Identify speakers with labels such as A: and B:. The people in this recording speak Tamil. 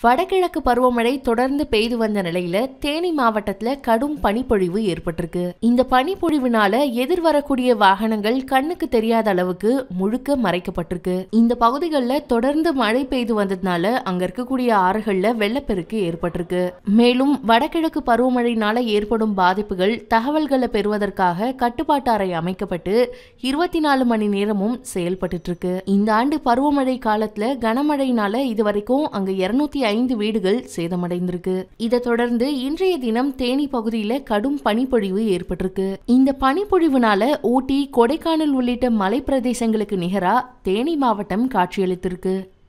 A: வடகிழக்கு பருவமழை தொடர்ந்து பெய்து வந்த நிலையில தேனி மாவட்டத்துல கடும் பனிப்பொழிவு ஏற்பட்டிருக்கு இந்த பனிப்பொழிவுனால எதிர்வரக்கூடிய வாகனங்கள் கண்ணுக்கு தெரியாத அளவுக்கு முழுக்க மறைக்கப்பட்டிருக்கு இந்த பகுதிகளில் தொடர்ந்து மழை பெய்து வந்ததுனால அங்க இருக்கக்கூடிய ஆறுகள்ல வெள்ளப்பெருக்கு ஏற்பட்டிருக்கு மேலும் வடகிழக்கு பருவமழையினால ஏற்படும் பாதிப்புகள் தகவல்களை பெறுவதற்காக கட்டுப்பாட்டு அறை அமைக்கப்பட்டு இருபத்தி நாலு மணி நேரமும் செயல்பட்டு இருக்கு இந்த ஆண்டு பருவமழை காலத்துல கனமழையினால இதுவரைக்கும் அங்க இருநூத்தி ஐந்து வீடுகள் சேதமடைந்திருக்கு இதை தொடர்ந்து இன்றைய தினம் தேனி பகுதியில கடும் பனிப்பொழிவு ஏற்பட்டிருக்கு இந்த பனிப்பொழிவுனால ஊட்டி கொடைக்கானல் உள்ளிட்ட மலை பிரதேசங்களுக்கு நிகரா தேனி மாவட்டம் காட்சியளித்திருக்கு